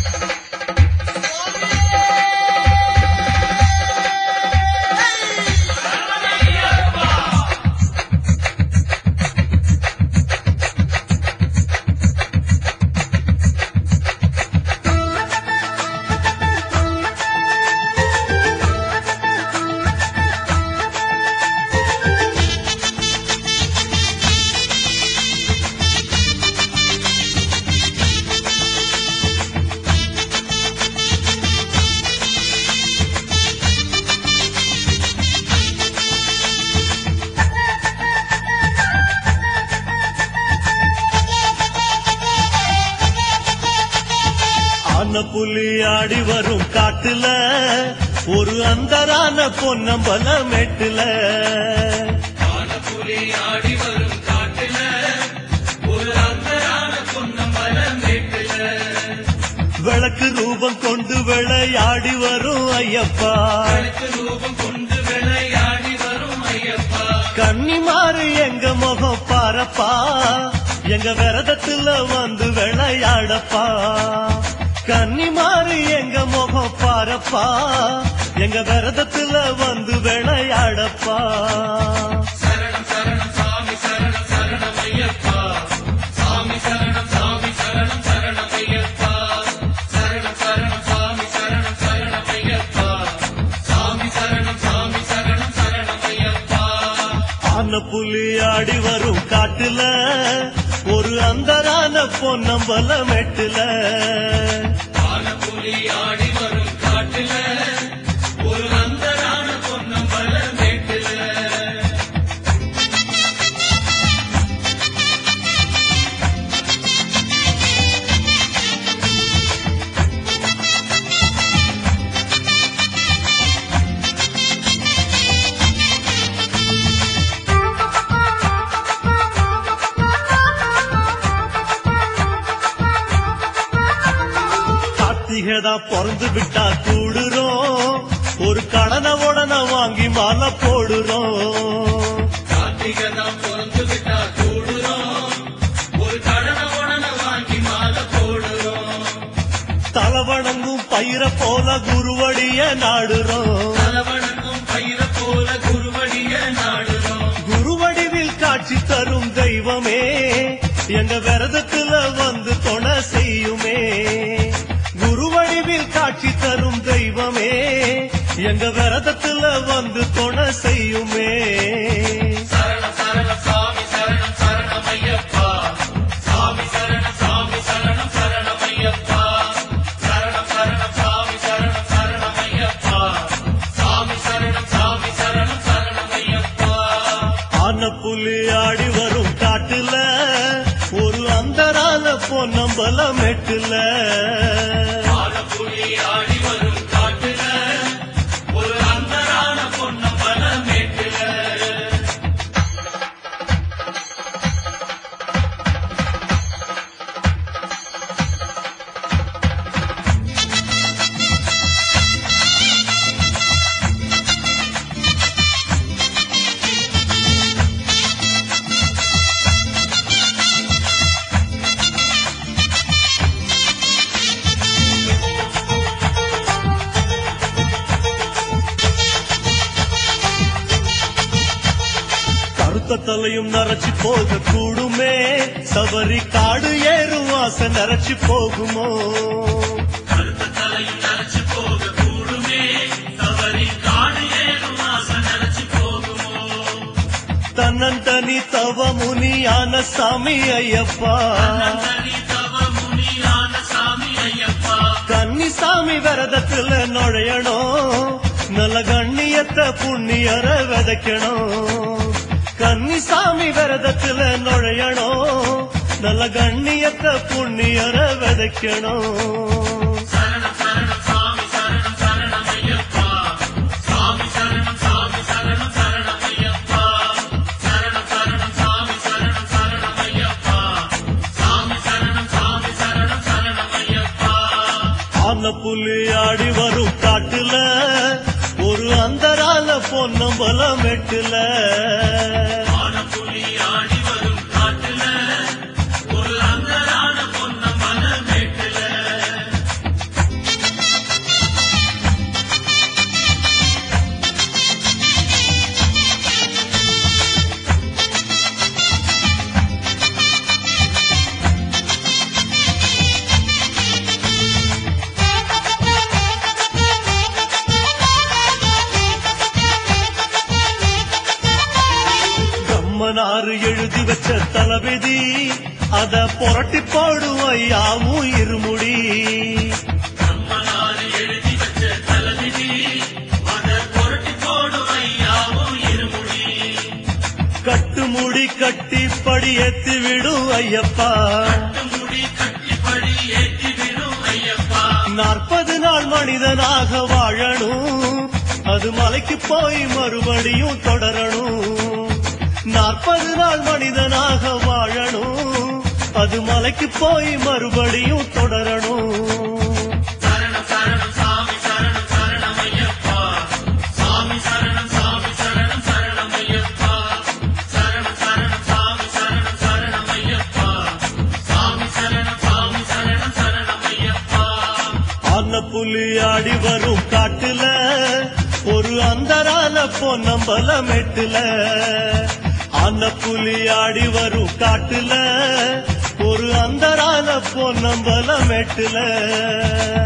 ஆன புலி ஆடி வரும் காட்டுல ஒரு அந்தரான பொன்னம்பல மெட்டுல ஆனப்புலி ஆடி வரும் காட்டுல ஒரு அந்தரான பொன்னம்பல மேட்டுல விளக்கு ரூபம் கொண்டு விளையாடி வரும் ஐயப்பா கழுத்து ரூபம் கொண்டு விளையாடி வரும் ஐயப்பா கன்னிமாறு எங்க முகம் பாரப்பா எங்க விரதத்துல வந்து விளையாடப்பா கன்னிமாறு எங்க முகம் பாரப்பா எங்க விரதத்துல வந்து விளையாடப்பா சரணம் சரணம் சாமி சரணம் சரணம் ஐயப்பா சாமி சரணம் சாமி சரணம் சரணம் ஐயப்பா சரணம் சரணம் சாமி சரணம் சரணம் ஐயப்பா சாமி சரணம் சாமி சரணம் சரணம் ஐயப்பா ஆன புலி ஆடி வரும் காட்டுல ஒரு அந்தரான பொன்னம்பல மெட்டுல ஆனப்புலி ஆடி வரும் காட்டுல ஒரு அந்தரான பொன்னம்பல மேட்டுல கார்த்திகேதா பிறந்து விட்டா கூடுறோம் ஒரு கடனை உடனே வாங்கி மாலை போடுறோம் கார்த்திகை தான் பிறந்து விட்டா கூடுறோம் ஒரு கடனை உடனே வாங்கி மாலை போடுறோம் தலவணங்கும் பயிர போல குருவடிய நாடுறோம் தலவணங்கும் பயிர போல குருவடிய நாடுறோம் குருவடிவில் காட்சி தரும் தெய்வமே எங்க விரதத்துல வந்து துணை செய்யுமே குருவடிவில் காட்சி தரும் தெய்வமே எங்க விரதத்துல வந்து துணை செய்யுமே சரணம் சரணம் சாமி சரணம் சரணம் ஐயப்பா சாமி சரணம் சாமி சரணம் சரணம் ஐயப்பா சரணம் சரணம் சாமி சரணம் சரணம் ஐயப்பா சாமி சரணம் சாமி சரணம் சரணம் ஐயப்பா ஆன புலி ஆடி வரும் காட்டுல ஒரு அந்தரான பொன்னம்பல மெட்டுல ஆலப்புலி ஆடி வரும் காட்டுல ஒரு அந்தரான பொன்னம்பல மேட்டுல கருத்த தலையும் நரைச்சு போக கூடுமே சபரி காடு ஏறும் ஆசை நரைச்சு போகுமோ கருத்த தலையும் நரைச்சு போக கூடுமே தவறி காடு ஏறும் ஆசை நரைச்சு போகுமோ தன்னந்தனி தவ முனியான சாமி ஐயப்பா தனி தவ முனியான சாமி ஐயப்பா கன்னி சாமி விரதத்துல நுழையணும் நல்ல கண்ணியத்தை புண்ணியர விதைக்கணும் கன்னி சாமி விரதத்துல நுழையணும் நல்ல கண்ணியத்தை புண்ணியர விதைக்கணும் சரணம் சரணம் சாமி சரணம் சரணம் ஐயப்பா சாமி சரணம் சாமி சரணம் சரணம் ஐயப்பா சரணம் சரணம் சாமி சரணம் சரணம் ஐயப்பா சாமி சரணம் சாமி சரணம் சரணம் ஐயப்பா ஆன புலி ஆடி வரும் காட்டுல ஒரு அந்தரால பொன்னம்பல மெட்டுல ஆனப்புலி ஆடி வரும் காட்டுல ஒரு அந்தரான பொன்னம் மன மேட்டுல தளபதி அத புரட்டி போடும் ஐயாவும் இருமுடி நம்ம நாடு எழுதி வச்ச தளபதி அத புரட்டி போடும் ஐயாவும் இருமுடி கட்டுமுடி கட்டி படி ஏத்தி விடும் ஐயப்பா முடி கட்டிப்படி ஏற்றி விடும் ஐயப்பா நாற்பது நாள் மனிதனாக வாழணும் அது மலைக்கு போய் மறுபடியும் தொடரணும் நாற்பது நாள் மனிதனாக வாழணும் அது மலைக்கு போய் மறுபடியும் தொடரணும் சரணம் சரணம் சாமி சரணம் சரணம் ஐயப்பா சாமி சரணம் சாமி சரணம் சரணம் ஐயப்பா சரணம் சரணம் சாமி சரணம் சரணம் ஐயப்பா சாமி சரணம் சாமி சரணம் சரணம் ஐயப்பா ஆன புலி ஆடி வரும் காட்டுல ஒரு அந்தரான பொன்னம்பல மெட்டுல ஆன புலி ஆடி வரும் காட்டுல ஒரு அந்தரான பொன்னம்பல மெட்டுல